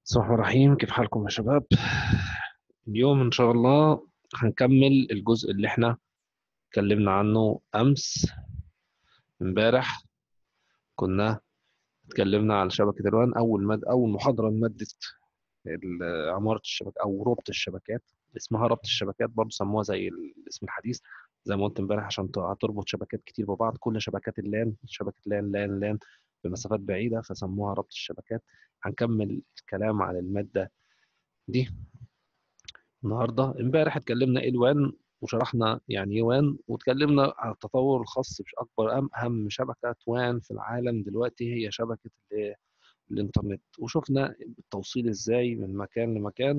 بسم الله الرحمن الرحيم كيف حالكم يا شباب اليوم ان شاء الله هنكمل الجزء اللي احنا اتكلمنا عنه امس امبارح كنا اتكلمنا على شبكة الوان اول مد اول محاضرة لمادة ال- عمارة الشبكة او ربط الشبكات اسمها ربط الشبكات برضه سموها زي الاسم الحديث زي ما قلت امبارح عشان ت- هتربط شبكات كتير ببعض كل شبكات اللان شبكة لان لان لان بمسافات بعيدة فسموها ربط الشبكات هنكمل الكلام على المادة دي النهارده امبارح اتكلمنا ايه الوان وشرحنا يعني ايه وان واتكلمنا على التطور الخاص باكبر أهم, اهم شبكه وان في العالم دلوقتي هي شبكه ال- الانترنت وشفنا التوصيل ازاي من مكان لمكان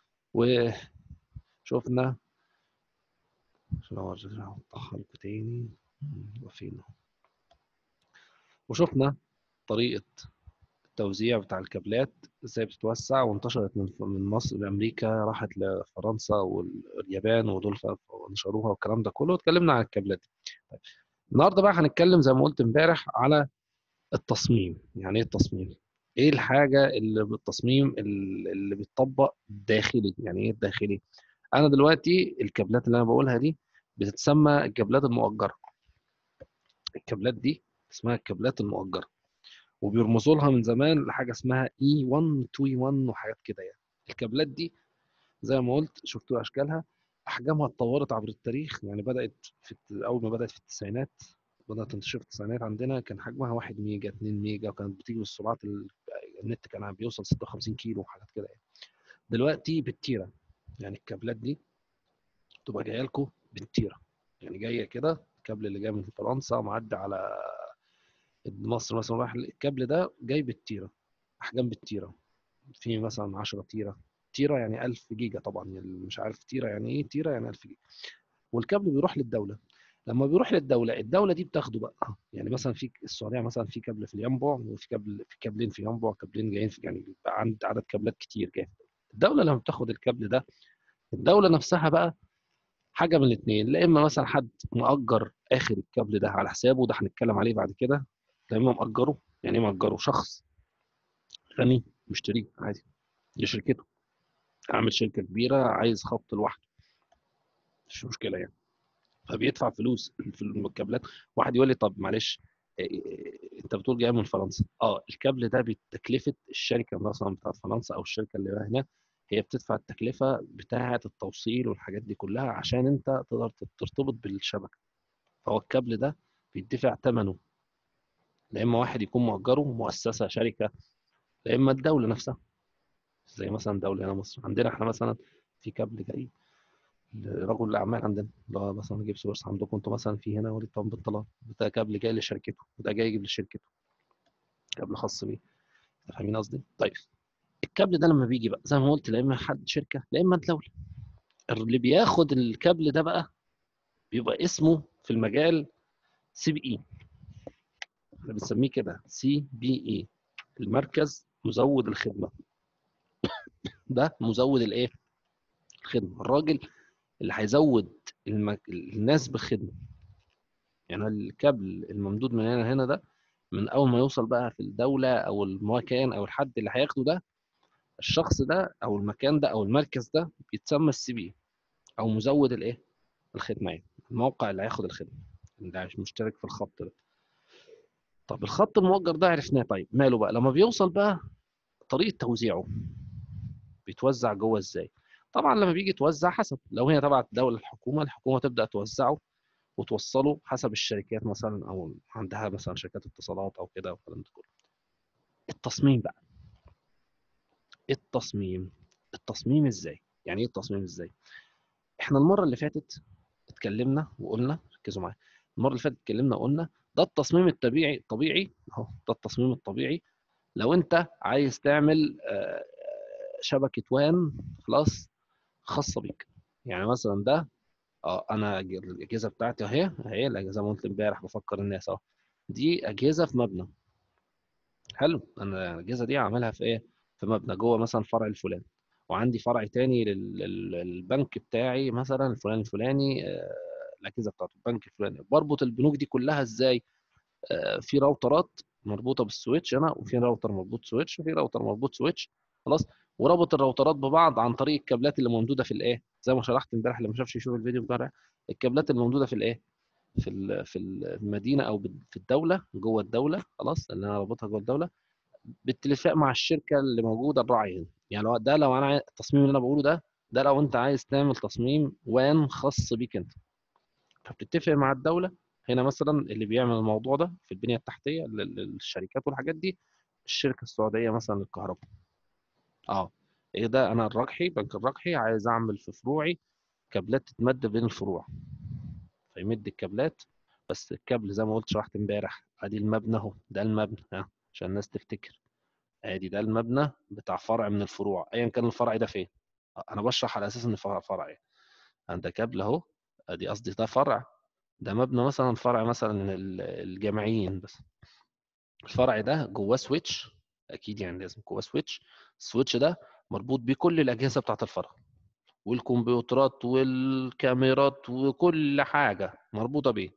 وشفنا عشان اوضحها لكم تاني وفين وشفنا طريقه التوزيع بتاع الكابلات ازاي بتتوسع وانتشرت من من مصر لامريكا راحت لفرنسا واليابان ودول نشروها والكلام ده كله اتكلمنا عن الكابلات دي طيب. النهارده بقى هنتكلم زي ما قلت امبارح على التصميم يعني ايه التصميم ايه الحاجه اللي بالتصميم اللي اللي بتطبق داخلي يعني ايه الداخلي انا دلوقتي الكابلات اللي انا بقولها دي بتتسمى الكابلات المؤجره الكابلات دي اسمها الكابلات المؤجره وبيرمزوا لها من زمان لحاجه اسمها اي 1 2 1 وحاجات كده يعني الكابلات دي زي ما قلت شفتوا اشكالها احجامها اتطورت عبر التاريخ يعني بدات في الت- اول ما بدات في التسعينات بدات تنتشر في التسعينات عندنا كان حجمها 1 ميجا 2 ميجا وكانت بتيجي بالسرعات ال- النت كان بيوصل 56 كيلو وحاجات كده يعني دلوقتي بالتيره يعني الكابلات دي تبقى جايه لكم بالتيره يعني جايه كده الكابل اللي جاي من فرنسا معدي على مصر مثلا راح الكابل ده جاي بالتيره احجام بالتيره في مثلا 10 تيره تيره يعني 1000 جيجا طبعا اللي مش عارف تيره يعني ايه تيره يعني 1000 جيجا والكابل بيروح للدوله لما بيروح للدوله الدوله دي بتاخده بقى يعني مثلا في السعوديه مثلا في كابل في الينبع وفي كابل في كابلين في ينبع كابلين جايين في يعني بيبقى عند عدد كابلات كتير جاي الدوله لما بتاخد الكابل ده الدوله نفسها بقى حاجه من الاثنين لا اما مثلا حد مأجر اخر الكابل ده على حسابه ده هنتكلم عليه بعد كده لا اما مأجره يعني ايه مأجره شخص غني مشتريه عادي لشركته عامل شركه كبيره عايز خط لوحده مش مشكله يعني فبيدفع فلوس في الكابلات واحد يقول لي طب معلش إيه، انت بتقول جاي من فرنسا اه الكابل ده بتكلفه الشركه مثلا بتاعت فرنسا او الشركه اللي هناك هي بتدفع التكلفه بتاعه التوصيل والحاجات دي كلها عشان انت تقدر ترتبط بالشبكه فهو الكابل ده بيدفع ثمنه لا اما واحد يكون مؤجره مؤسسه شركه لا اما الدوله نفسها زي مثلا دوله هنا مصر عندنا احنا مثلا في كابل جاي لرجل الاعمال عندنا اللي هو مثلا يجيب سورس عندكم انتوا مثلا في هنا وليد طن بالطلال ده كابل جاي لشركته وده جاي يجيب لشركته كابل خاص بيه فاهمين قصدي؟ طيب الكابل ده لما بيجي بقى زي ما قلت لا اما حد شركه لا اما الدوله اللي بياخد الكابل ده بقى بيبقى اسمه في المجال سي بي اي احنا بنسميه كده سي بي اي المركز مزود الخدمه ده مزود الايه؟ الخدمه الراجل اللي هيزود المك... الناس بالخدمه يعني الكابل الممدود من هنا هنا ده من اول ما يوصل بقى في الدوله او المكان او الحد اللي هياخده ده الشخص ده او المكان ده او المركز ده بيتسمى السي بي او مزود الايه الخدمه يعني الموقع اللي هياخد الخدمه اللي مشترك في الخط ده طب الخط المؤجر ده عرفناه طيب ماله بقى لما بيوصل بقى طريقه توزيعه بيتوزع جوه ازاي طبعا لما بيجي يتوزع حسب لو هي تبع الدوله الحكومه الحكومه تبدا توزعه وتوصله حسب الشركات مثلا او عندها مثلا شركات اتصالات او كده والكلام ده كله التصميم بقى التصميم التصميم ازاي يعني ايه التصميم ازاي احنا المره اللي فاتت اتكلمنا وقلنا ركزوا معايا المره اللي فاتت اتكلمنا وقلنا ده التصميم الطبيعي الطبيعي اهو ده التصميم الطبيعي لو انت عايز تعمل آه، شبكه وان خلاص خاصه بيك يعني مثلا ده اه انا ج- الاجهزه بتاعتي اهي اهي الاجهزه ما قلت امبارح بفكر الناس اهو دي اجهزه في مبنى حلو انا الاجهزه دي عاملها في ايه في مبنى جوه مثلا فرع الفلاني وعندي فرع تاني لل- لل- للبنك بتاعي مثلا الفلان الفلاني آه، الاجهزه بتاعته البنك الفلاني بربط البنوك دي كلها ازاي آه، في راوترات مربوطه بالسويتش هنا وفي راوتر مربوط سويتش وفي راوتر مربوط سويتش خلاص وربط الراوترات ببعض عن طريق الكابلات اللي موجوده في الايه زي ما شرحت امبارح اللي ما شافش يشوف الفيديو امبارح الكابلات اللي موجوده في الايه في في المدينه او في الدوله جوه الدوله خلاص اللي انا رابطها جوه الدوله بالاتفاق مع الشركه اللي موجوده الراعيه يعني لو ده لو انا التصميم اللي انا بقوله ده ده لو انت عايز تعمل تصميم وان خاص بيك انت فبتتفق مع الدوله هنا مثلا اللي بيعمل الموضوع ده في البنيه التحتيه للشركات والحاجات دي الشركه السعوديه مثلا للكهرباء اه ايه ده انا الرجحي بنك الرجحي عايز اعمل في فروعي كابلات تتمد بين الفروع فيمد الكابلات بس الكابل زي ما قلت شرحت امبارح ادي المبنى اهو ده المبنى ها عشان الناس تفتكر ادي ده المبنى بتاع فرع من الفروع ايا كان الفرع ده فين انا بشرح على اساس ان فرع فرع ايه عندك كابل اهو ادي قصدي ده فرع ده مبنى مثلا فرع مثلا الجامعيين بس الفرع ده جواه سويتش اكيد يعني لازم جواه سويتش السويتش ده مربوط بكل الاجهزه بتاعه الفرع والكمبيوترات والكاميرات وكل حاجه مربوطه بيه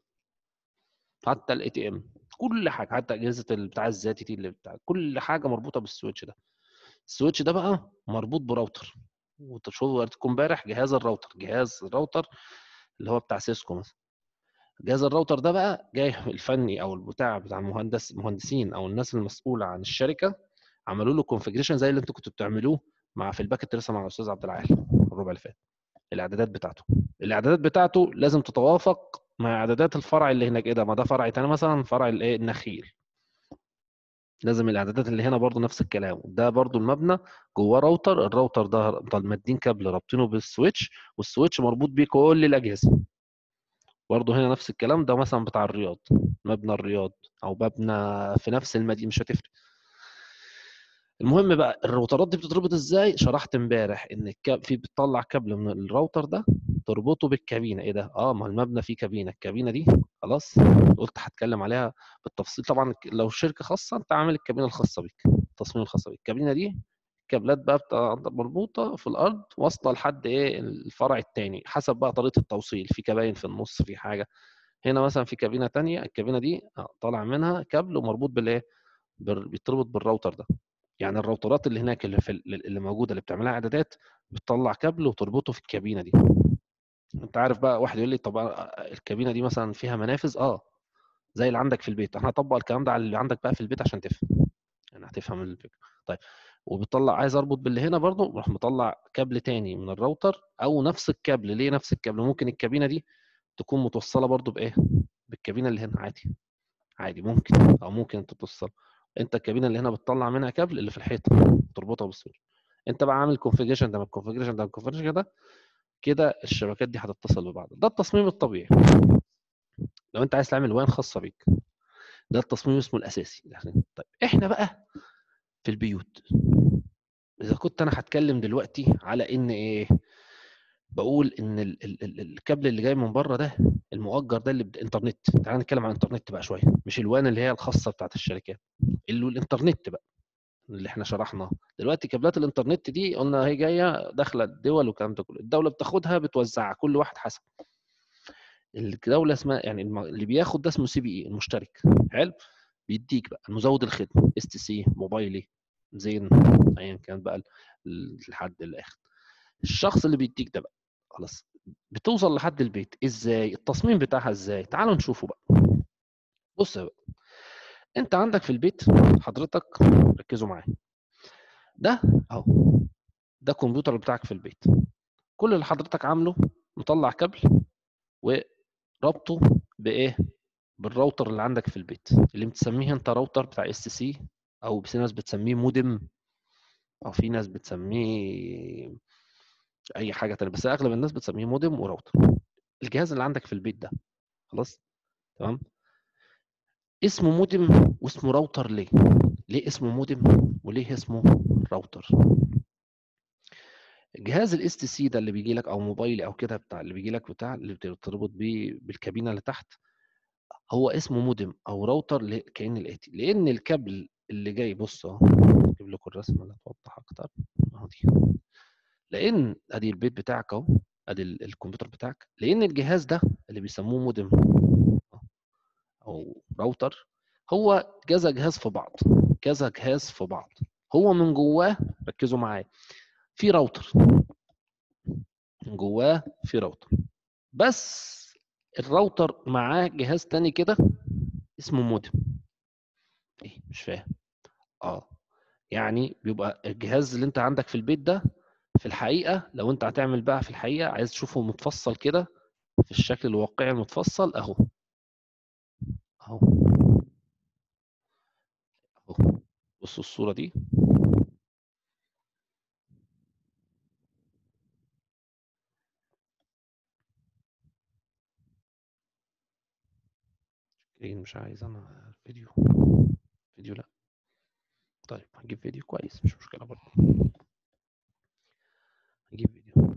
حتى الاي تي ام كل حاجه حتى اجهزه بتاع الذاتي دي اللي بتاع كل حاجه مربوطه بالسويتش ده السويتش ده بقى مربوط براوتر وتشوفوا وريتكم امبارح جهاز الراوتر جهاز الراوتر اللي هو بتاع سيسكو مثلا جهاز الراوتر ده بقى جاي الفني او البتاع بتاع المهندس المهندسين او الناس المسؤوله عن الشركه عملوا له كونفجريشن زي اللي انتوا كنتوا بتعملوه مع في الباكت لسه مع الاستاذ عبد العال الربع اللي فات الاعدادات بتاعته الاعدادات بتاعته لازم تتوافق مع اعدادات الفرع اللي هناك ايه ده ما ده فرع تاني مثلا فرع الايه النخيل لازم الاعدادات اللي هنا برضو نفس الكلام ده برضو المبنى جواه راوتر الراوتر ده مادين كابل رابطينه بالسويتش والسويتش مربوط بيه كل الاجهزه برضه هنا نفس الكلام ده مثلا بتاع الرياض مبنى الرياض او مبنى في نفس المدينه مش هتفرق المهم بقى الراوترات دي بتتربط ازاي شرحت امبارح ان الكاب في بتطلع كابل من الراوتر ده تربطه بالكابينه ايه ده اه ما المبنى فيه كابينه الكابينه دي خلاص قلت هتكلم عليها بالتفصيل طبعا لو شركه خاصه انت عامل الكابينه الخاصه بيك التصميم الخاص بيك الكابينه دي الكابلات بقى مربوطه في الارض واصله لحد ايه الفرع الثاني حسب بقى طريقه التوصيل في كباين في النص في حاجه هنا مثلا في كابينه ثانيه الكابينه دي آه، طالع منها كابل ومربوط بالايه بيتربط بالراوتر ده يعني الراوترات اللي هناك اللي في اللي موجوده اللي بتعملها اعدادات بتطلع كابل وتربطه في الكابينه دي انت عارف بقى واحد يقول لي طب آه، الكابينه دي مثلا فيها منافذ اه زي اللي عندك في البيت احنا هطبق الكلام ده على اللي عندك بقى في البيت عشان تفهم يعني هتفهم الفكره طيب وبتطلع عايز اربط باللي هنا برضو راح مطلع كابل تاني من الراوتر او نفس الكابل ليه نفس الكابل ممكن الكابينه دي تكون متوصله برضو بايه بالكابينه اللي هنا عادي عادي ممكن او ممكن انت توصل انت الكابينه اللي هنا بتطلع منها كابل اللي في الحيطه تربطها بالسويتش انت بقى عامل كونفيجريشن ده من الكونفيجريشن ده الكونفيجريشن ده كده الشبكات دي هتتصل ببعض ده التصميم الطبيعي لو انت عايز تعمل وان خاصه بيك ده التصميم اسمه الاساسي طيب احنا بقى في البيوت اذا كنت انا هتكلم دلوقتي على ان ايه بقول ان ال ال ال الكابل اللي جاي من بره ده المؤجر ده اللي بالانترنت تعال نتكلم عن الانترنت بقى شويه مش الوان اللي هي الخاصه بتاعت الشركات اللي الانترنت بقى اللي احنا شرحناه دلوقتي كابلات الانترنت دي قلنا هي جايه داخله الدول والكلام ده كله الدوله بتاخدها بتوزعها كل واحد حسب الدوله اسمها يعني اللي بياخد ده اسمه سي بي اي المشترك حلو بيديك بقى المزود الخدمه اس تي سي موبايلي زين ايا كان بقى لحد الاخر الشخص اللي بيديك ده بقى خلاص بتوصل لحد البيت ازاي التصميم بتاعها ازاي تعالوا نشوفه بقى بص بقى انت عندك في البيت حضرتك ركزوا معايا ده اهو ده الكمبيوتر بتاعك في البيت كل اللي حضرتك عامله مطلع كابل وربطه بايه بالراوتر اللي عندك في البيت اللي بتسميه انت راوتر بتاع اس سي او في ناس بتسميه مودم او في ناس بتسميه اي حاجه تانية بس اغلب الناس بتسميه مودم وراوتر الجهاز اللي عندك في البيت ده خلاص تمام اسمه مودم واسمه راوتر ليه ليه اسمه مودم وليه اسمه راوتر جهاز الاس تي سي ده اللي بيجي لك او موبايلي او كده بتاع اللي بيجي لك بتاع اللي بتربط بيه بالكابينه اللي تحت هو اسمه مودم او راوتر كان الاتي لان الكابل اللي جاي بص اهو اجيب لكم الرسمه اللي توضح اكتر اهو دي لان ادي البيت بتاعك اهو ادي الكمبيوتر بتاعك لان الجهاز ده اللي بيسموه مودم او راوتر هو كذا جهاز في بعض كذا جهاز في بعض هو من جواه ركزوا معايا في راوتر جواه في راوتر بس الراوتر معاه جهاز تاني كده اسمه مودم ايه مش فاهم اه يعني بيبقى الجهاز اللي انت عندك في البيت ده في الحقيقه لو انت هتعمل بقى في الحقيقه عايز تشوفه متفصل كده في الشكل الواقعي المتفصل اهو اهو اهو بصوا الصوره دي سكرين مش عايز انا فيديو فيديو لا طيب هنجيب فيديو كويس مش مشكله برضه هنجيب فيديو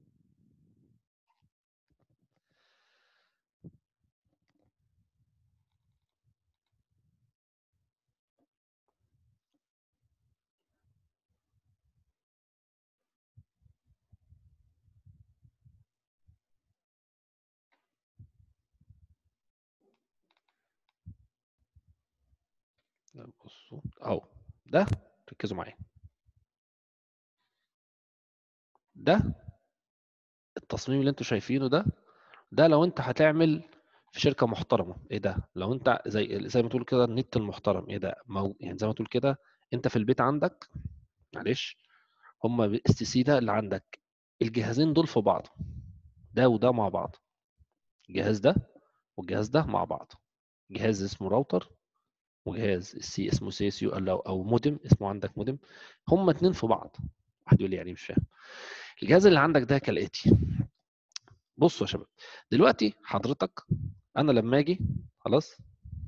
لا بصوا اهو ده ركزوا معايا ده التصميم اللي انتوا شايفينه ده ده لو انت هتعمل في شركه محترمه ايه ده لو انت زي زي ما تقول كده النت المحترم ايه ده مو يعني زي ما تقول كده انت في البيت عندك معلش هما اس سي ده اللي عندك الجهازين دول في بعض ده وده مع بعض الجهاز ده والجهاز ده مع بعض جهاز اسمه راوتر وجهاز السي اسمه سي اس يو او او مودم اسمه عندك مودم هما اتنين في بعض واحد يقول لي يعني مش فاهم الجهاز اللي عندك ده كالاتي بصوا يا شباب دلوقتي حضرتك انا لما اجي خلاص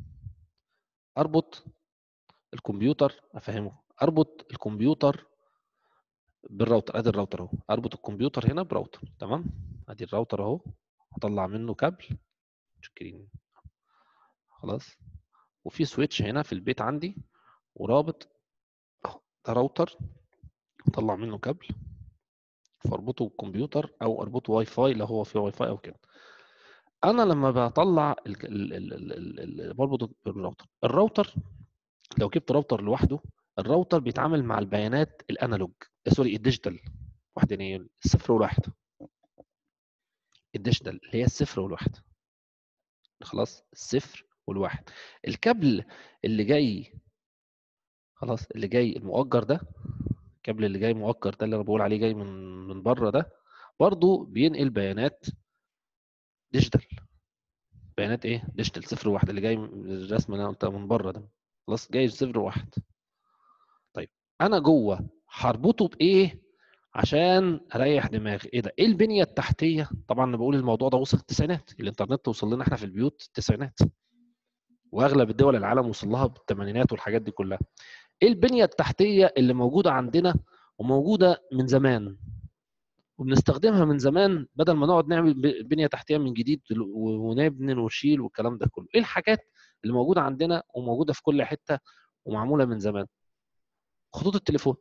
اربط الكمبيوتر افهمه اربط الكمبيوتر بالراوتر ادي الراوتر اهو اربط الكمبيوتر هنا براوتر تمام ادي الراوتر اهو هطلع منه كابل شكرين خلاص وفي سويتش هنا في البيت عندي ورابط اهو ده راوتر اطلع منه كابل فاربطه بالكمبيوتر او اربطه واي فاي لو هو في واي فاي او كده انا لما بطلع ال ال ال ال ال بربط بالراوتر الراوتر لو جبت راوتر لوحده الراوتر بيتعامل مع البيانات الانالوج سوري الديجيتال وحدانيه الصفر والواحد الديجيتال اللي هي الصفر والواحد خلاص الصفر والواحد الكابل اللي جاي خلاص اللي جاي المؤجر ده الكابل اللي جاي مؤجر ده اللي انا بقول عليه جاي من من بره ده برضه بينقل بيانات ديجيتال بيانات ايه ديجيتال صفر وواحد اللي جاي من الرسم اللي انا قلتها من بره ده خلاص جاي صفر وواحد طيب انا جوه هربطه بايه عشان اريح دماغي ايه ده ايه البنيه التحتيه طبعا انا بقول الموضوع ده وصل التسعينات الانترنت وصل لنا احنا في البيوت التسعينات واغلب الدول العالم وصل لها بالثمانينات والحاجات دي كلها ايه البنيه التحتيه اللي موجوده عندنا وموجوده من زمان وبنستخدمها من زمان بدل ما نقعد نعمل بنيه تحتيه من جديد ونبني ونشيل والكلام ده كله ايه الحاجات اللي موجوده عندنا وموجوده في كل حته ومعموله من زمان خطوط التليفون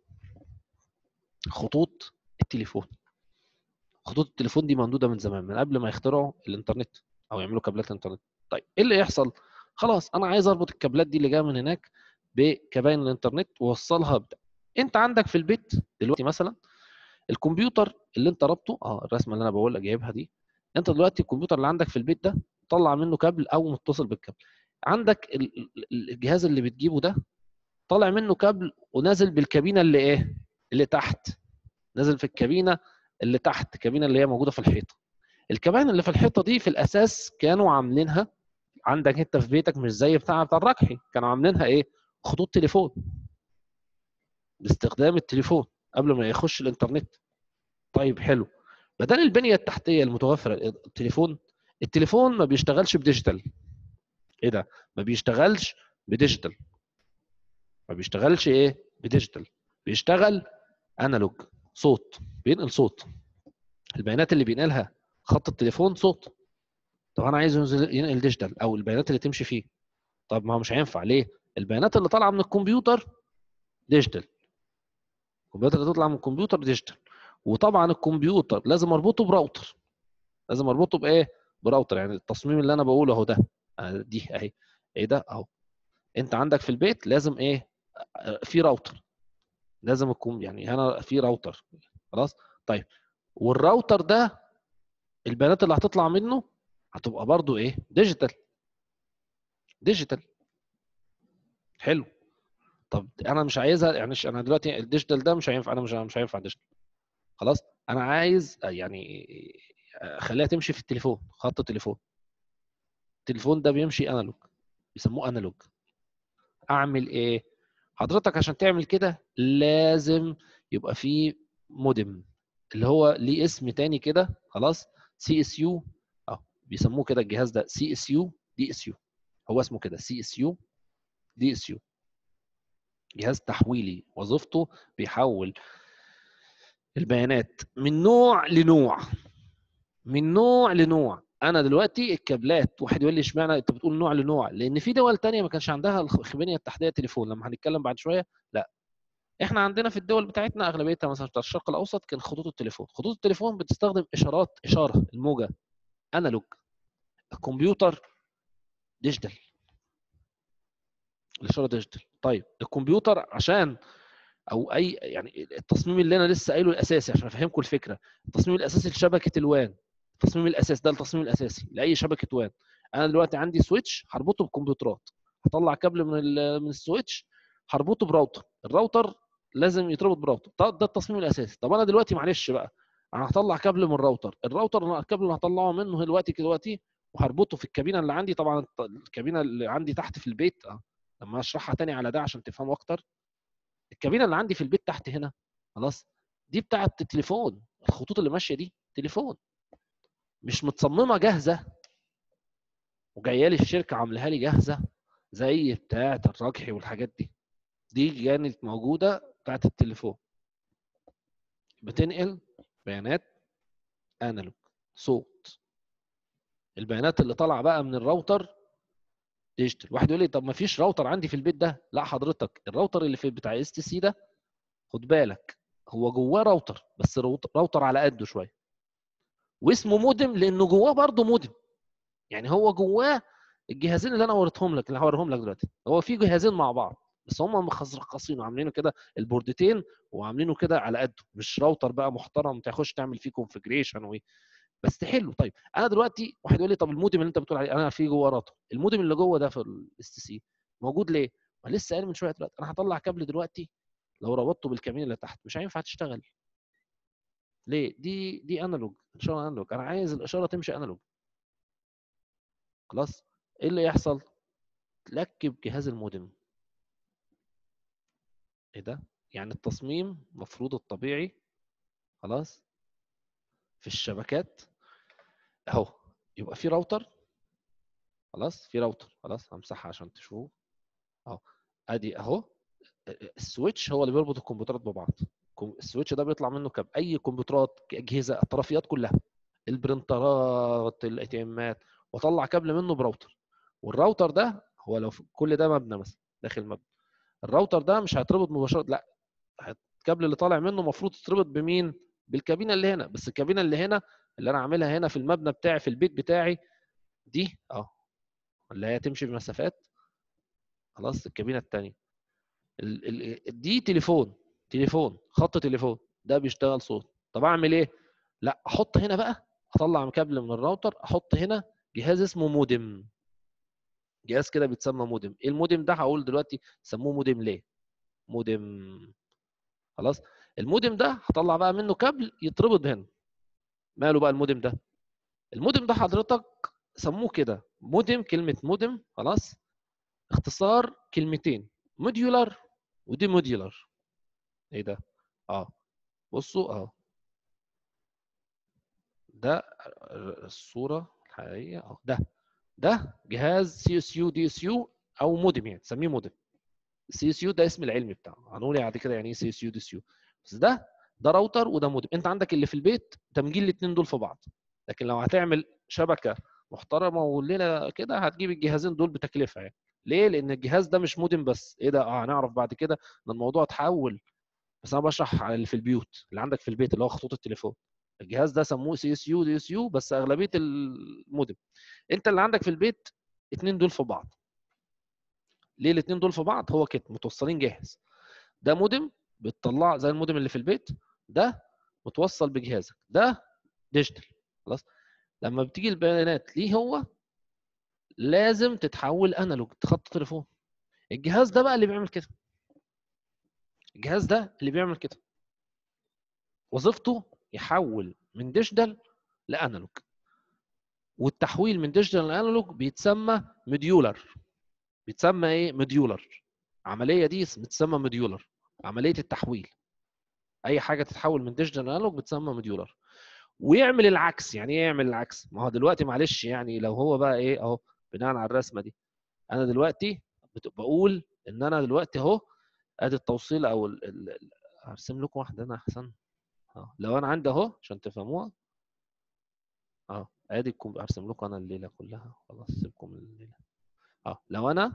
خطوط التليفون خطوط التليفون دي ممدوده من زمان من قبل ما يخترعوا الانترنت او يعملوا كابلات الانترنت طيب ايه اللي يحصل خلاص انا عايز اربط الكابلات دي اللي جايه من هناك بكباين الانترنت ووصلها بدا. انت عندك في البيت دلوقتي مثلا الكمبيوتر اللي انت رابطه اه الرسمه اللي انا بقول لك جايبها دي انت دلوقتي الكمبيوتر اللي عندك في البيت ده طلع منه كابل او متصل بالكابل عندك الجهاز اللي بتجيبه ده طالع منه كابل ونازل بالكابينه اللي ايه اللي تحت نازل في الكابينه اللي تحت الكابينه اللي هي موجوده في الحيطه الكباين اللي في الحيطه دي في الاساس كانوا عاملينها عندك انت في بيتك مش زي بتاع بتاع الركحي كانوا عاملينها ايه خطوط تليفون باستخدام التليفون قبل ما يخش الانترنت طيب حلو بدل البنيه التحتيه المتوفره التليفون التليفون ما بيشتغلش بديجيتال ايه ده ما بيشتغلش بديجيتال ما بيشتغلش ايه بديجيتال بيشتغل انالوج صوت بينقل صوت البيانات اللي بينقلها خط التليفون صوت طب انا عايز ينقل ديجيتال او البيانات اللي تمشي فيه طب ما هو مش هينفع ليه البيانات اللي طالعه من الكمبيوتر ديجيتال الكمبيوتر اللي تطلع من الكمبيوتر ديجيتال وطبعا الكمبيوتر لازم اربطه براوتر لازم اربطه بايه براوتر يعني التصميم اللي انا بقوله اهو ده دي اهي ايه ده اهو انت عندك في البيت لازم ايه في راوتر لازم يكون يعني هنا في راوتر خلاص طيب والراوتر ده البيانات اللي هتطلع منه هتبقى برضو ايه ديجيتال ديجيتال حلو طب انا مش عايزها يعني انا دلوقتي الديجيتال ده مش هينفع انا مش مش هينفع ديجيتال خلاص انا عايز يعني اخليها تمشي في التليفون خط التليفون التليفون ده بيمشي انالوج بيسموه انالوج اعمل ايه حضرتك عشان تعمل كده لازم يبقى في مودم اللي هو ليه اسم تاني كده خلاص سي اس يو اه بيسموه كده الجهاز ده سي اس يو دي اس يو هو اسمه كده سي اس يو دي اس يو جهاز تحويلي وظيفته بيحول البيانات من نوع لنوع من نوع لنوع انا دلوقتي الكابلات واحد يقول لي اشمعنى انت بتقول نوع لنوع لان في دول تانية ما كانش عندها البنيه التحتيه تليفون لما هنتكلم بعد شويه لا احنا عندنا في الدول بتاعتنا اغلبيتها مثلا بتاع الشرق الاوسط كان خطوط التليفون خطوط التليفون بتستخدم اشارات اشاره الموجه انالوج الكمبيوتر ديجيتال الاشاره ديجيتال طيب الكمبيوتر عشان او اي يعني التصميم اللي انا لسه قايله الاساسي عشان افهمكم الفكره التصميم الاساسي لشبكه الوان التصميم الاساسي ده التصميم الاساسي لاي شبكه وان انا دلوقتي عندي سويتش هربطه بكمبيوترات هطلع كابل من من السويتش هربطه براوتر الراوتر لازم يتربط براوتر ده التصميم الاساسي طب انا دلوقتي معلش بقى انا هطلع كابل من الراوتر الراوتر الكابل اللي هطلعه منه دلوقتي دلوقتي وهربطه في الكابينه اللي عندي طبعا الكابينه اللي عندي تحت في البيت اه لما اشرحها تاني على ده عشان تفهموا اكتر الكابينه اللي عندي في البيت تحت هنا خلاص دي بتاعه التليفون الخطوط اللي ماشيه دي تليفون مش متصممه جاهزه وجايه لي الشركه عاملاها لي جاهزه زي بتاعه الرجحي والحاجات دي دي كانت موجوده بتاعه التليفون بتنقل بيانات انالوج صوت البيانات اللي طالعه بقى من الراوتر ديجيتال واحد يقول لي طب ما فيش راوتر عندي في البيت ده لا حضرتك الراوتر اللي في بتاع اس تي سي ده خد بالك هو جواه راوتر بس راوتر على قده شويه واسمه مودم لانه جواه برضه مودم يعني هو جواه الجهازين اللي انا وريتهم لك اللي هوريهم لك دلوقتي هو في جهازين مع بعض بس هم مخصصينه عاملينه كده البوردتين وعاملينه كده على قده مش راوتر بقى محترم تخش تعمل فيه كونفجريشن و بس حلو طيب انا دلوقتي واحد يقول لي طب المودم اللي انت بتقول عليه انا في جوه راوتر المودم اللي جوه ده في الاس تي سي موجود ليه؟ ما لسه قايل من شويه دلوقتي انا هطلع كابل دلوقتي لو ربطته بالكابين اللي تحت مش هينفع تشتغل ليه؟ دي دي انالوج اشاره انالوج انا عايز الاشاره تمشي انالوج خلاص ايه اللي يحصل؟ تركب جهاز المودم ايه ده؟ يعني التصميم المفروض الطبيعي خلاص في الشبكات اهو يبقى في راوتر خلاص في راوتر خلاص همسحها عشان تشوفوه اهو ادي اهو السويتش هو اللي بيربط الكمبيوترات ببعض السويتش ده بيطلع منه كاب اي كمبيوترات اجهزه الطرفيات كلها البرنترات الاي تي امات واطلع كابل منه براوتر والراوتر ده هو لو كل ده مبنى مثلا داخل مبنى الراوتر ده مش هيتربط مباشره لا الكابل اللي طالع منه المفروض يتربط بمين بالكابينه اللي هنا بس الكابينه اللي هنا اللي انا عاملها هنا في المبنى بتاعي في البيت بتاعي دي اه اللي هي تمشي بمسافات خلاص الكابينه الثانيه دي تليفون تليفون خط تليفون ده بيشتغل صوت طب اعمل ايه لا احط هنا بقى اطلع كابل من الراوتر احط هنا جهاز اسمه مودم جهاز كده بيتسمى مودم ايه المودم ده هقول دلوقتي سموه مودم ليه مودم خلاص المودم ده هطلع بقى منه كابل يتربط هنا ماله بقى المودم ده المودم ده حضرتك سموه كده مودم كلمه مودم خلاص اختصار كلمتين موديولار ودي موديولار ايه ده اه بصوا اه ده الصوره الحقيقيه اه ده ده جهاز سي اس يو دي اس يو او مودم يعني تسميه مودم السي اس يو ده اسم العلمي بتاعه هنقول بعد كده يعني ايه سي اس يو دي اس يو بس ده ده راوتر وده مودم انت عندك اللي في البيت تمجيل الاثنين دول في بعض لكن لو هتعمل شبكه محترمه والليله كده هتجيب الجهازين دول بتكلفه يعني ليه لان الجهاز ده مش مودم بس ايه ده اه هنعرف بعد كده ان الموضوع اتحول بس انا بشرح على اللي في البيوت اللي عندك في البيت اللي هو خطوط التليفون الجهاز ده سموه سي اس يو دي اس يو بس اغلبيه المودم انت اللي عندك في البيت اثنين دول في بعض ليه الاثنين دول في بعض هو كده متوصلين جاهز ده مودم بتطلع زي المودم اللي في البيت ده متوصل بجهازك ده ديجيتال خلاص لما بتيجي البيانات ليه هو لازم تتحول انالوج خط تليفون الجهاز ده بقى اللي بيعمل كده الجهاز ده اللي بيعمل كده وظيفته يحول من ديجيتال لانالوج والتحويل من ديجيتال لانالوج بيتسمى مديولر بيتسمى ايه مديولر العمليه دي بتسمى مديولر عمليه التحويل اي حاجه تتحول من ديجيتال لانالوج بتسمى مديولر ويعمل العكس يعني ايه يعمل العكس ما هو دلوقتي معلش يعني لو هو بقى ايه اهو بناء على الرسمه دي انا دلوقتي بقول ان انا دلوقتي اهو ادي التوصيل او ال... ال... هرسم لكم واحده انا احسن اه لو انا عندي اهو عشان تفهموها اه ادي الكم... ارسم لكم انا الليله كلها خلاص سيبكم الليله اه لو انا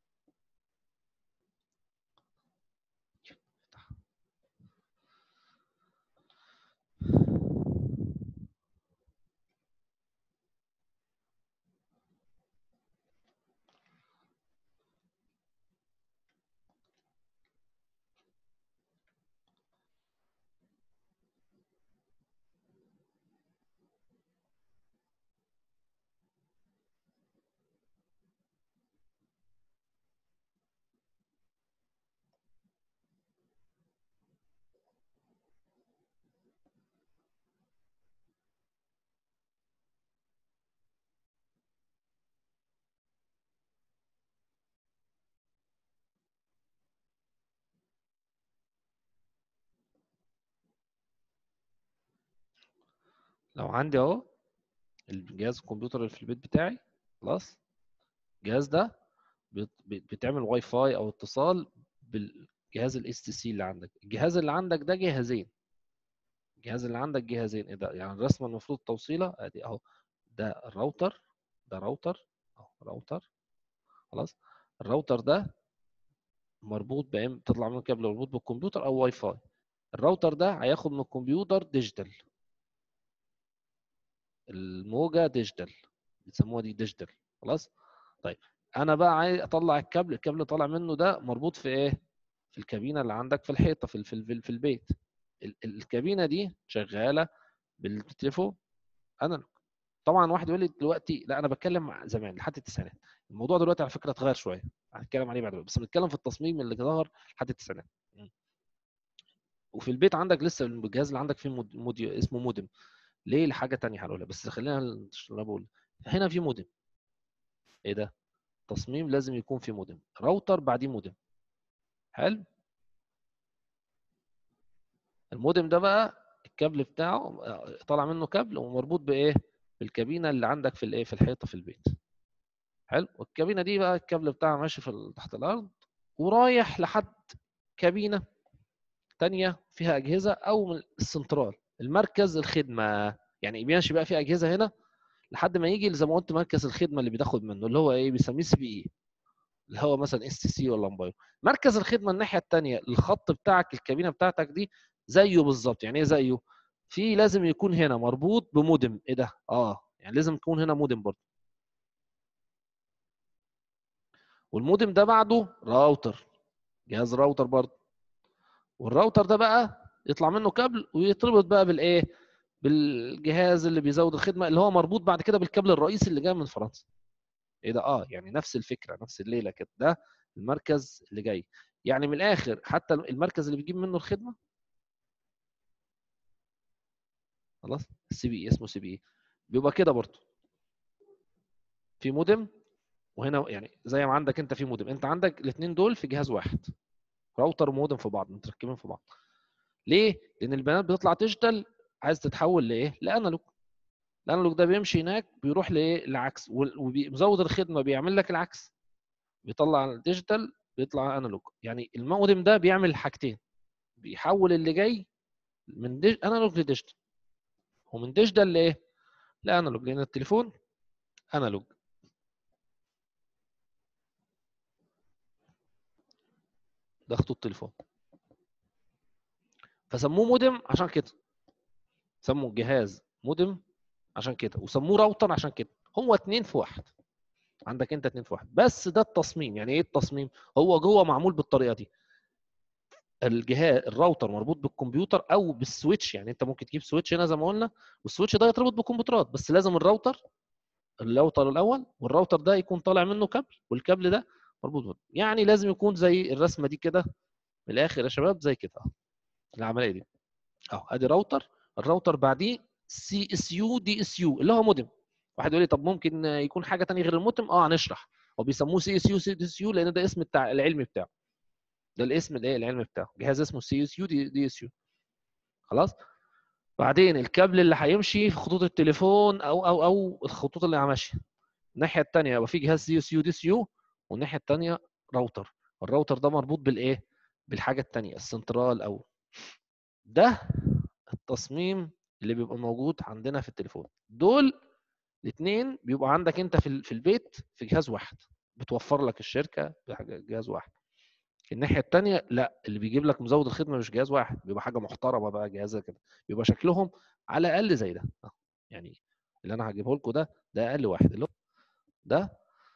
لو عندي اهو الجهاز الكمبيوتر اللي في البيت بتاعي خلاص الجهاز ده بتعمل واي فاي او اتصال بالجهاز الاس تي سي اللي عندك الجهاز اللي عندك ده جهازين الجهاز اللي عندك جهازين ايه ده يعني الرسمه المفروض توصيله ادي اهو ده الراوتر ده راوتر اهو راوتر خلاص الراوتر ده مربوط بام تطلع منه كابل مربوط بالكمبيوتر او واي فاي الراوتر ده هياخد من الكمبيوتر ديجيتال الموجه ديجيتال بيسموها دي ديجيتال خلاص طيب انا بقى عايز اطلع الكابل الكابل اللي طالع منه ده مربوط في ايه في الكابينه اللي عندك في الحيطه في في, في البيت الكابينه دي شغاله بالتليفون انا طبعا واحد يقول لي دلوقتي لا انا بتكلم زمان لحد التسعينات الموضوع دلوقتي على فكره اتغير شويه هنتكلم عليه بعد بس بنتكلم في التصميم اللي ظهر لحد التسعينات وفي البيت عندك لسه الجهاز اللي عندك فيه مود... اسمه مودم ليه لحاجه ثانيه هنقولها بس خلينا انا بقول هنا في مودم ايه ده تصميم لازم يكون في مودم راوتر بعديه مودم حلو المودم ده بقى الكابل بتاعه طالع منه كابل ومربوط بايه بالكابينه اللي عندك في الايه في الحيطه في البيت حلو والكابينه دي بقى الكابل بتاعها ماشي في تحت الارض ورايح لحد كابينه تانية فيها اجهزه او السنترال المركز الخدمه يعني ماشي بقى في اجهزه هنا لحد ما يجي زي ما قلت مركز الخدمه اللي بياخد منه اللي هو ايه بيسميه سي بي اي اللي هو مثلا اس تي سي ولا موبايل مركز الخدمه الناحيه الثانيه الخط بتاعك الكابينه بتاعتك دي زيه بالظبط يعني ايه زيه في لازم يكون هنا مربوط بمودم ايه ده اه يعني لازم يكون هنا مودم برضه والمودم ده بعده راوتر جهاز راوتر برضه والراوتر ده بقى يطلع منه كابل ويتربط بقى بالايه بالجهاز اللي بيزود الخدمه اللي هو مربوط بعد كده بالكابل الرئيسي اللي جاي من فرنسا ايه ده اه يعني نفس الفكره نفس الليله كده ده المركز اللي جاي يعني من الاخر حتى المركز اللي بيجيب منه الخدمه خلاص السي بي اسمه سي بي بيبقى كده برضه في مودم وهنا يعني زي ما عندك انت في مودم انت عندك الاثنين دول في جهاز واحد راوتر ومودم في بعض متركبين في بعض ليه لان البيانات بتطلع ديجيتال عايز تتحول لايه لانالوج الانالوج ده بيمشي هناك بيروح لايه العكس ومزود الخدمه بيعمل لك العكس بيطلع ديجيتال بيطلع انالوج يعني المودم ده بيعمل حاجتين بيحول اللي جاي من ديج... انالوج لديجيتال ومن ديجيتال لايه لانالوج لان التليفون انالوج ده خطوط تليفون فسموه مودم عشان كده سموا الجهاز مودم عشان كده وسموه راوتر عشان كده هو اتنين في واحد عندك انت اتنين في واحد بس ده التصميم يعني ايه التصميم هو جوه معمول بالطريقه دي الجهاز الراوتر مربوط بالكمبيوتر او بالسويتش يعني انت ممكن تجيب سويتش هنا زي ما قلنا والسويتش ده يتربط بالكمبيوترات بس لازم الراوتر الراوتر الاول والراوتر ده يكون طالع منه كابل والكابل ده مربوط بيه. يعني لازم يكون زي الرسمه دي كده من الاخر يا شباب زي كده العمليه دي اهو ادي راوتر الراوتر بعديه سي اس يو دي اس يو اللي هو مودم واحد يقول لي طب ممكن يكون حاجه ثانيه غير المودم اه هنشرح هو بيسموه سي اس يو سي دي اس يو لان ده اسم بتاع العلمي بتاعه ده الاسم الايه العلمي بتاعه جهاز اسمه سي اس يو دي اس يو خلاص بعدين الكابل اللي هيمشي في خطوط التليفون او او او الخطوط اللي ماشيه الناحيه الثانيه يبقى في جهاز سي اس يو دي اس يو والناحيه الثانيه راوتر الراوتر ده مربوط بالايه بالحاجه الثانيه السنترال او ده التصميم اللي بيبقى موجود عندنا في التليفون دول الاثنين بيبقوا عندك انت في في البيت في جهاز واحد بتوفر لك الشركه بجهاز واحد الناحيه الثانيه لا اللي بيجيب لك مزود الخدمه مش جهاز واحد بيبقى حاجه محترمه بقى جهاز كده بيبقى شكلهم على الاقل زي ده يعني اللي انا هجيبه لكم ده ده اقل واحد اللي هو ده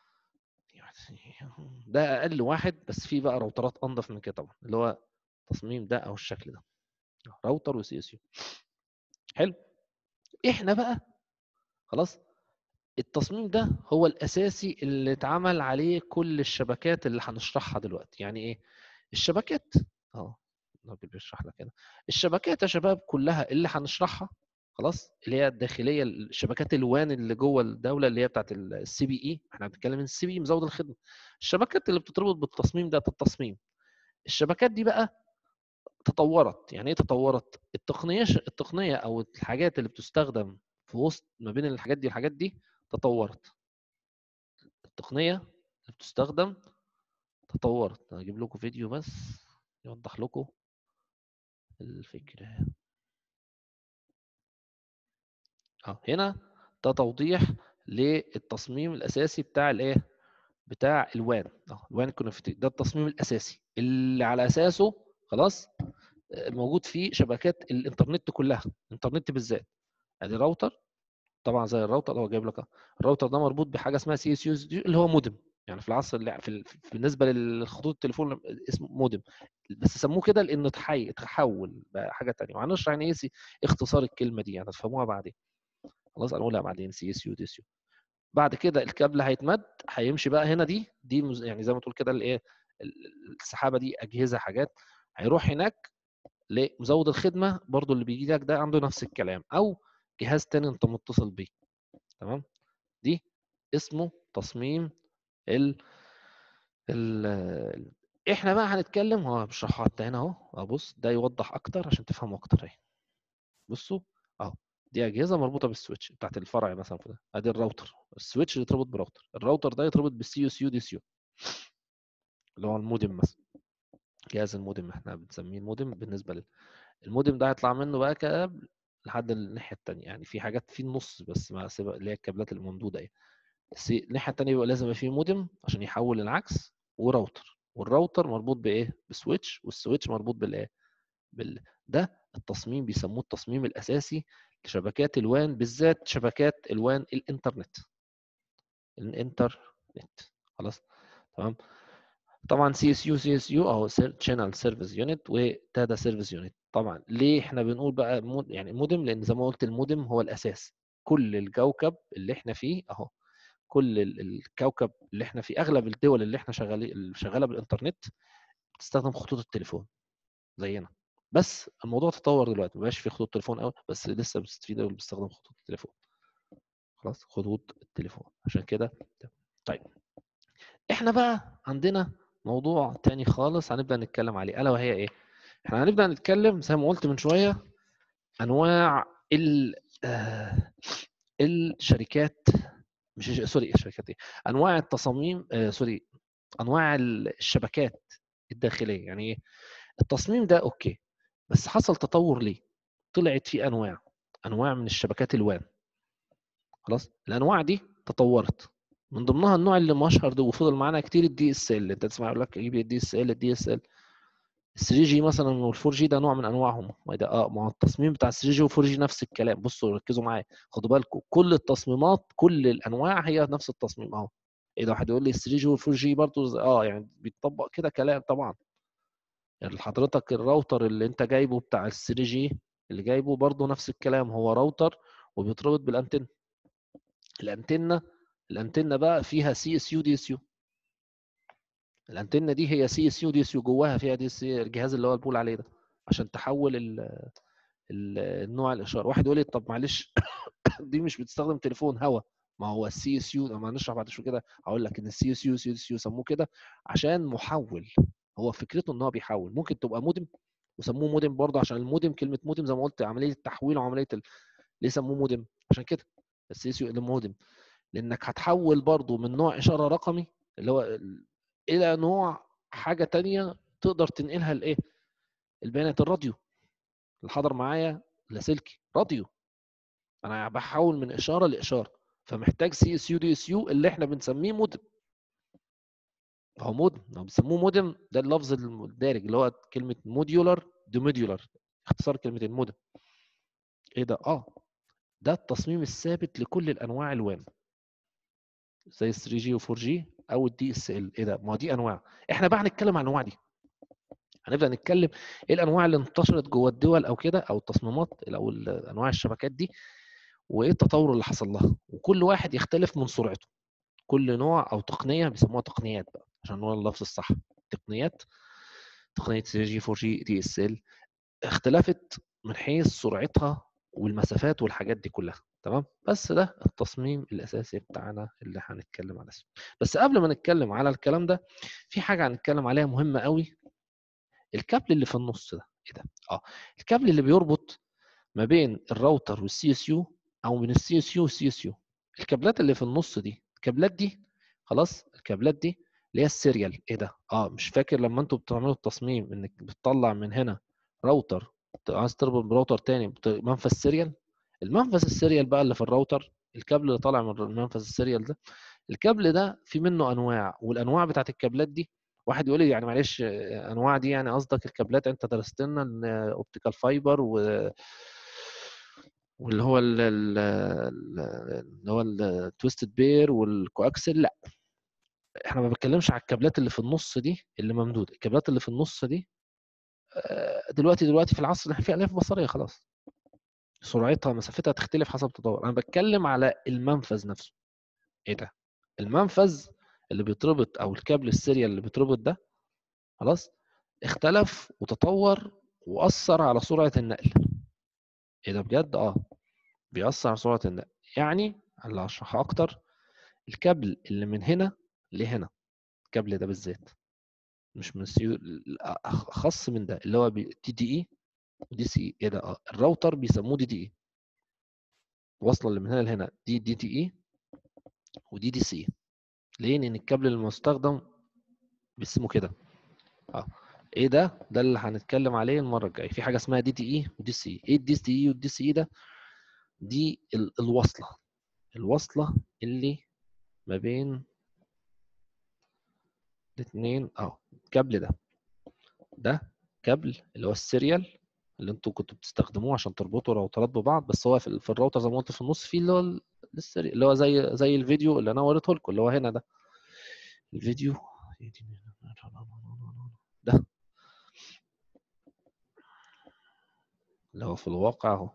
ده اقل واحد بس فيه بقى راوترات انضف من كده طبعا اللي هو التصميم ده او الشكل ده راوتر وسي اس يو حلو احنا بقى خلاص التصميم ده هو الاساسي اللي اتعمل عليه كل الشبكات اللي هنشرحها دلوقتي يعني ايه الشبكات اه الراجل بيشرح لك هنا الشبكات يا شباب كلها اللي هنشرحها خلاص اللي هي الداخليه الشبكات الوان اللي جوه الدوله اللي هي بتاعت السي بي اي احنا بنتكلم السي بي اي مزود الخدمه الشبكات اللي بتتربط بالتصميم ده التصميم الشبكات دي بقى تطورت يعني ايه تطورت التقنيه التقنيه او الحاجات اللي بتستخدم في وسط ما بين الحاجات دي والحاجات دي تطورت التقنيه اللي بتستخدم تطورت هجيب لكم فيديو بس يوضح لكم الفكره اه هنا ده توضيح للتصميم الاساسي بتاع الايه بتاع الوان اه الوان كونكتيفيتي ده التصميم الاساسي اللي على اساسه خلاص موجود فيه شبكات الانترنت كلها الانترنت بالذات ادي راوتر طبعا زي الراوتر هو جايب لك الراوتر ده مربوط بحاجه اسمها سي اس يو اللي هو مودم يعني في العصر اللي في بالنسبه للخطوط التليفون اسمه مودم بس سموه كده لانه تحي تحول بقى حاجه ثانيه وهنشرح يعني ايه اختصار الكلمه دي يعني هتفهموها بعدين خلاص هنقولها بعدين سي اس يو دي اس يو بعد كده الكابل هيتمد هيمشي بقى هنا دي دي يعني زي ما تقول كده الايه السحابه دي اجهزه حاجات هيروح هناك لمزود الخدمه برضو اللي بيجي لك ده عنده نفس الكلام او جهاز تاني انت متصل بيه تمام دي اسمه تصميم ال ال احنا بقى هنتكلم هو بشرحها حتى هنا اهو ابص ده يوضح اكتر عشان تفهموا اكتر اهي بصوا اهو دي اجهزه مربوطه بالسويتش بتاعت الفرع مثلا كده ادي الراوتر السويتش يتربط براوتر الراوتر ده يتربط بالسي اس يو دي سي يو اللي هو المودم مثلا جهاز المودم احنا بنسميه المودم بالنسبه لل المودم ده هيطلع منه بقى كابل لحد الناحيه الثانيه يعني في حاجات في النص بس ما اللي هي الكابلات الممدوده ايه بس الناحيه الثانيه يبقى لازم يبقى فيه مودم عشان يحول العكس وراوتر والراوتر مربوط بايه بسويتش والسويتش مربوط بالايه بال ده التصميم بيسموه التصميم الاساسي لشبكات الوان بالذات شبكات الوان الانترنت الانترنت خلاص تمام طبعا سي اس يو سي اس يو او شانل سيرفيس يونت وداتا سيرفيس يونت طبعا ليه احنا بنقول بقى مود يعني مودم لان زي ما قلت المودم هو الاساس كل الكوكب اللي احنا فيه اهو كل الكوكب اللي احنا فيه اغلب الدول اللي احنا شغالين شغاله بالانترنت بتستخدم خطوط التليفون زينا بس الموضوع تطور دلوقتي ما بقاش في خطوط تليفون قوي بس لسه في دول بتستخدم خطوط التليفون خلاص خطوط التليفون عشان كده طيب احنا بقى عندنا موضوع تاني خالص هنبدا نتكلم عليه الا وهي ايه احنا هنبدا نتكلم زي ما قلت من شويه انواع ال آه الشركات مش سوري الشركات ايه انواع التصاميم آه سوري انواع الشبكات الداخليه يعني ايه التصميم ده اوكي بس حصل تطور ليه طلعت في انواع انواع من الشبكات الوان خلاص الانواع دي تطورت من ضمنها النوع اللي مشهر ده وفضل معانا كتير الدي اس ال انت تسمع يقول لك جيب الدي اس ال الدي اس ال ال 3 جي مثلا وال 4 جي ده نوع من انواعهم ده اه ما هو التصميم بتاع ال 3 جي وال 4 جي نفس الكلام بصوا ركزوا معايا خدوا بالكم كل التصميمات كل الانواع هي نفس التصميم اهو ايه ده واحد يقول لي ال 3 جي وال 4 جي برضه اه يعني بيتطبق كده كلام طبعا يعني حضرتك الراوتر اللي انت جايبه بتاع ال 3 جي اللي جايبه برضه نفس الكلام هو راوتر وبيتربط بالانتن الانتنه الانتنه بقى فيها سي اس يو دي اس يو الانتنه دي هي سي اس يو دي اس يو جواها فيها دي اس الجهاز اللي هو البول عليه ده عشان تحول ال ال النوع الاشاره واحد يقول لي طب معلش دي مش بتستخدم تليفون هوا ما هو السي اس يو ما نشرح بعد شويه كده هقول لك ان السي اس يو سي اس يو سموه كده عشان محول هو فكرته ان هو بيحول ممكن تبقى مودم وسموه مودم برضه عشان المودم كلمه مودم زي ما قلت عمليه التحويل وعمليه ال... ليه سموه مودم عشان كده السي اس يو المودم لانك هتحول برضه من نوع اشاره رقمي اللي هو ال... الى نوع حاجه تانية تقدر تنقلها لايه البيانات الراديو اللي حضر معايا لاسلكي راديو انا بحول من اشاره لاشاره فمحتاج سي اس يو دي اس يو اللي احنا بنسميه مودم هو مودم لو بيسموه مودم ده اللفظ الدارج اللي هو كلمه موديولار ديموديولار اختصار كلمتين مودم ايه ده اه ده التصميم الثابت لكل الانواع الوان زي 3 جي و4 جي او الدي اس ال ايه ده ما دي انواع احنا بقى هنتكلم عن الانواع دي هنبدا نتكلم ايه الانواع اللي انتشرت جوه الدول او كده او التصميمات او انواع الشبكات دي وايه التطور اللي حصل لها وكل واحد يختلف من سرعته كل نوع او تقنيه بيسموها تقنيات بقى عشان نقول اللفظ الصح تقنيات تقنيه 3 جي 4 جي دي اس ال اختلفت من حيث سرعتها والمسافات والحاجات دي كلها تمام بس ده التصميم الاساسي بتاعنا اللي هنتكلم عليه بس قبل ما نتكلم على الكلام ده في حاجه هنتكلم عليها مهمه قوي الكابل اللي في النص ده ايه ده اه الكابل اللي بيربط ما بين الراوتر والسي اس يو او من السي اس يو والسي اس يو الكابلات اللي في النص دي الكابلات دي خلاص الكابلات دي اللي هي السيريال ايه ده اه مش فاكر لما انتوا بتعملوا التصميم انك بتطلع من هنا راوتر عايز تربط براوتر تاني منفذ سيريال المنفذ السيريال بقى اللي في الراوتر الكابل اللي طالع من المنفذ السيريال ده الكابل ده في منه انواع والانواع بتاعت الكابلات دي واحد يقول لي يعني معلش انواع دي يعني قصدك الكابلات انت درست لنا اوبتيكال فايبر و واللي هو اللي هو التويستد بير والكواكسل لا احنا ما بنتكلمش على الكابلات اللي في النص دي اللي ممدوده الكابلات اللي في النص دي دلوقتي دلوقتي في العصر اللي احنا فيه الياف بصريه خلاص سرعتها مسافتها تختلف حسب التطور انا بتكلم على المنفذ نفسه ايه ده المنفذ اللي بيتربط او الكابل السيريال اللي بيتربط ده خلاص اختلف وتطور واثر على سرعه النقل ايه ده بجد اه بيأثر على سرعه النقل يعني اللي هشرحها اكتر الكابل اللي من هنا لهنا الكابل ده بالذات مش من السيو اخص من ده اللي هو دي دي اي ودي سي اي ايه ده اه الراوتر بيسموه دي دي اي واصله اللي من هنا لهنا دي دي تي اي ودي دي سي ليه لان الكابل المستخدم باسمه كده اه ايه ده ده اللي هنتكلم عليه المره الجايه في حاجه اسمها دي تي اي ودي سي اي ايه الدي تي اي والدي سي اي ده دي الوصله الوصله اللي ما بين الاثنين اه الكابل ده ده كابل اللي هو السيريال اللي انتوا كنتوا بتستخدموه عشان تربطوا راوترات ببعض بس هو في, في الراوتر زي ما قلت في النص فيه اللي هو السيريال اللي هو زي زي الفيديو اللي انا وريته لكم اللي هو هنا ده الفيديو ده اللي هو في الواقع اهو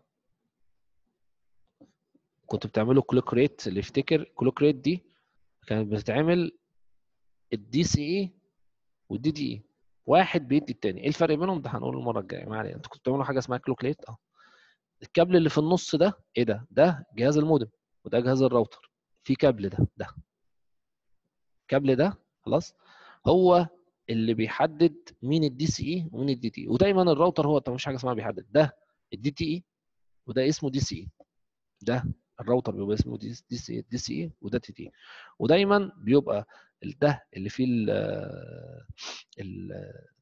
كنتوا بتعملوا كلوك ريت اللي يفتكر كلوك ريت دي كانت بتتعمل الدي سي اي والدي دي اي واحد بيدي التاني ايه الفرق بينهم ده هنقول المره الجايه ما علينا انتوا كنتوا بتعملوا حاجه اسمها كلوك ريت اه الكابل اللي في النص ده ايه ده ده جهاز المودم وده جهاز الراوتر في كابل ده ده الكابل ده خلاص هو اللي بيحدد مين الدي سي اي ومين الدي تي اي ودايما الراوتر هو مفيش حاجه اسمها بيحدد ده الدي تي اي وده اسمه دي سي اي ده الراوتر بيبقى اسمه دي سي دي سي اي وده تي تي ودايما بيبقى ده اللي فيه ال ال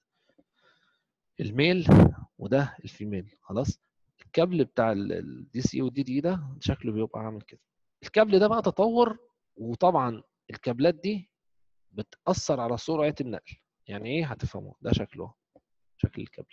الميل وده الفيميل خلاص الكابل بتاع الدي سي والدي دي ده شكله بيبقى عامل كده الكابل ده بقى تطور وطبعا الكابلات دي بتأثر على سرعة النقل يعني ايه هتفهموا ده شكله شكل الكابل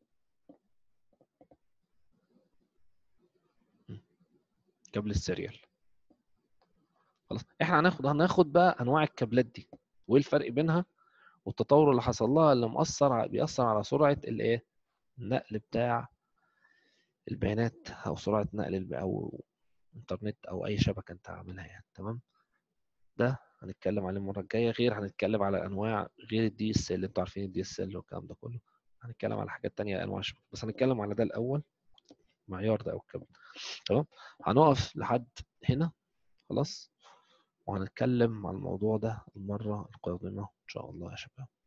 كابل السيريال خلاص احنا هناخد هناخد بقى انواع الكابلات دي وايه الفرق بينها والتطور اللي حصل لها اللي مؤثر ع- بيأثر على سرعة الايه النقل بتاع البيانات او سرعة نقل الب... او انترنت او اي شبكة انت عاملها يعني تمام ده هنتكلم عليه المرة الجاية غير هنتكلم على انواع غير الدي اس ال انتوا عارفين الدي اس ال والكلام ده كله هنتكلم على حاجات تانية انواع الشبكة بس هنتكلم على ده الاول معيار ده او الكلام تمام هنقف لحد هنا خلاص وهنتكلم عن الموضوع ده المرة القادمة إن شاء الله يا شباب